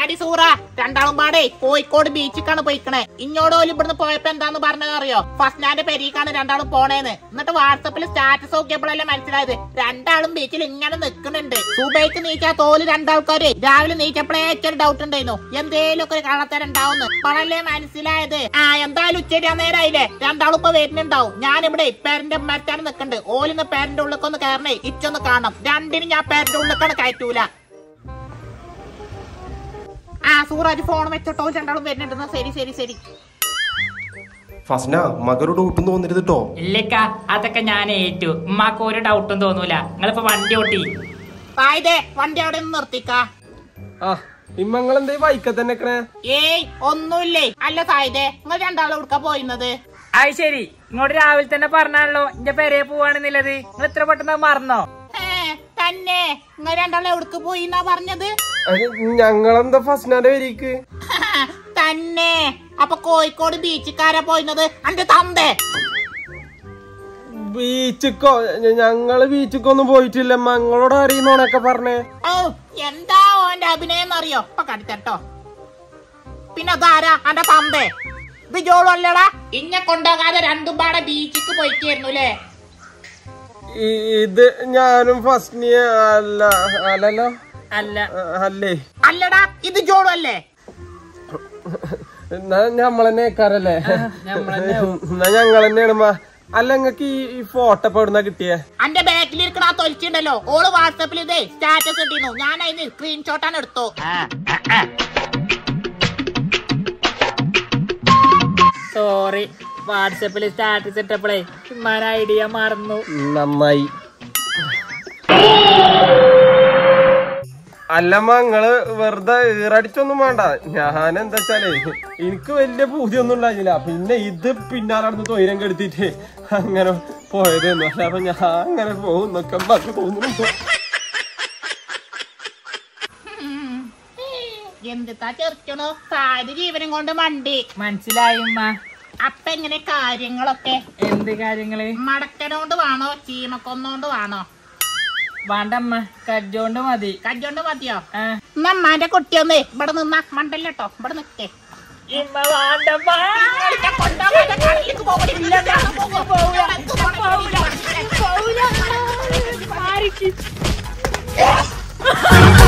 ആടി സൂറ രണ്ടാളും പാടെ കോഴിക്കോട് ബീച്ചിക്കാണ് പോയിക്കണേ ഇങ്ങോട്ട് പോലും ഇവിടുന്ന് പോയപ്പോ എന്താന്ന് പറഞ്ഞത് അറിയോ ഫസ്നാന്റെ പെരീക്കാണ് രണ്ടാളും പോണേന്ന് എന്നിട്ട് വാട്സപ്പിൽ സ്റ്റാറ്റസ് നോക്കിയപ്പോഴല്ലേ മനസ്സിലായത് രണ്ടാളും ബീച്ചിൽ ഇങ്ങനെ നിൽക്കുന്നുണ്ട് സുബൈക്ക് നീച്ചാ തോല് രണ്ടാൾക്കാരെ രാവിലെ നീച്ചപ്പോഴേ ഒരു ഡൗട്ട് ഉണ്ടായിരുന്നു എന്തേലും ഒക്കെ കാണാത്തരുണ്ടാവുന്നു ഇപ്പോഴല്ലേ മനസ്സിലായത് ആ എന്തായാലും ഉച്ചയ്ക്ക് നേരായില്ലേ രണ്ടാളും ഇപ്പൊ വരുന്നുണ്ടാവും ഞാനിവിടെ പേരന്റെ മരത്താണ് നിൽക്കുന്നുണ്ട് ഓലിന്ന് പേരന്റെ ഉള്ളിക്കൊന്ന് കയറണേ ഇച്ചൊന്ന് കാണണം രണ്ടിനും ഞാൻ പേരന്റെ ഉള്ളിക്കാണ് കയറ്റൂല ആ സൂറാജ് ഫോൺ വെച്ചോട്ടോ രണ്ടാളും വരുന്നുണ്ടെന്ന് ശരി ശരി ശരി ഫസ്ന മകരോട് ഒട്ടും തോന്നരുത് കേട്ടോ ഇല്ലക്ക അതൊക്കെ ഞാൻ ഏറ്റു ഉമ്മാക്ക് ഒരു ഡൗട്ടും തോന്നൂല നിങ്ങളിപ്പോ വണ്ടി ഓട്ടി തായതേ വണ്ടി അവിടെ നിന്ന് നിർത്തിക്കാ ആ ഇമ്മങ്ങളെന്തേ വൈക്ക തന്നെ നിക്കണേ ഏയ് ഒന്നുമില്ലേ അല്ല തായതേ നിങ്ങൾ രണ്ടാളും എവിടുക്ക പോയിന്നത് അത് ശരി ഇങ്ങോട്ട് രാവിലെ തന്നെ പറഞ്ഞാണല്ലോ എന്റെ പെരയെ പോവാണെന്നുള്ളത് നിങ്ങൾ ഇത്ര പെട്ടെന്ന് മറന്നോ ഏ, തന്നെ നിങ്ങൾ രണ്ടാളും എവിടക്ക് പോയി എന്നാ പറഞ്ഞത് ഞങ്ങളെന്താ ഫസ്നാന്റെ വരിക്ക് തന്നെ അപ്പൊ കോഴിക്കോട് ബീച്ചിക്കാരാ പോയിന്നത് അന്റെ തന്തേ ബീച്ചിക്കോ ഞ- ഞങ്ങള് ബീച്ചിക്കൊന്നും പോയിട്ടില്ല മങ്ങളോട് അറിയുന്നോണൊക്കെ പറഞ്ഞേ ഓ എന്താ ഓന്റെ അഭിനയം എന്നറിയോ ഇപ്പൊ കടിത്തട്ടോ പിന്നെ അതാരാ അന്റെ തന്തേ ഇത് ജോളു അല്ലടാ ഇന്നെ കൊണ്ടുപോകാതെ രണ്ടും പാടെ ബീച്ചിക്ക് പോയിക്കായിരുന്നു അല്ലേ ഈ- ഇത് ഞാനും ഫസ്നിയ അല്ല അല്ലല്ലോ അല്ല ആ, അല്ലേ അല്ലടാ ഇത് ജോളു അല്ലേ എന്നാ ഞമ്മളെന്നെ കേക്കാറല്ലേ എന്നാ ഞങ്ങൾ തന്നെയാണ് മാ അല്ല നിങ്ങക്ക് ഈ ഈ ഫോട്ടോ ഇപ്പൊ എവിടുന്നാ കിട്ടിയേ അന്റെ ബാക്കിൽ ഇരിക്കണ ആ തൊലിച്ചുണ്ടല്ലോ ഓള് വാട്സപ്പിൽ ഇതേ സ്റ്റാറ്റസ് ഇട്ടിരുന്നു ഞാൻ അതിന് സ്ക്രീൻഷോട്ടാണ് എടുത്തു സോറി വാട്സപ്പിൽ സ്റ്റാറ്റസ് ഇട്ടപ്പോഴേ ഉമ്മാൻ ഐഡിയ മറന്നു നന്നായി അല്ലമ്മ നിങ്ങള് വെറുതെ ഈറടിച്ചൊന്നും വേണ്ട ഞാൻ എന്താ വെച്ചാലേ എനിക്ക് വലിയ പൂതിയൊന്നും ഉണ്ടായില്ല പിന്നെ ഇത് പിന്നാലെ നടന്ന് തൊയിരം കെടുത്തിട്ട് അങ്ങനെ പോയതെന്നു പക്ഷെ അപ്പൊ ഞാൻ അങ്ങനെ പോകും എന്നൊക്കെ നമുക്ക് തോന്നുന്നുണ്ടോ എന്തിട്ടാ ചെറുക്കണോ സാരി ജീവനം കൊണ്ട് മണ്ടി മനസ്സിലായി ഉമ്മ അപ്പൊ എങ്ങനെ കാര്യങ്ങളൊക്കെ എന്ത് കാര്യങ്ങള് മടക്കനോണ്ട് വേണോ ചീമക്കൊന്നോണ്ട് വേണോ വേണ്ടമ്മ കജ്ജോണ്ട് മതി കജ്ജോണ്ട് മതിയോ ആ. നമ്മാന്റെ കുട്ടിയൊന്നേ ഇവിടെ നിന്നാ മണ്ടല്ലോ ഇവിടെ നിക്കേ ഇമ്മ വേണ്ടമ്മ ഇങ്ങളിന്നെ കൊണ്ടുപോകാതെ കടലിലേക്ക് പോകണില്ല. ഞാൻ പോകും. പോവില്ല. പോവില്ല. ആർക്ക്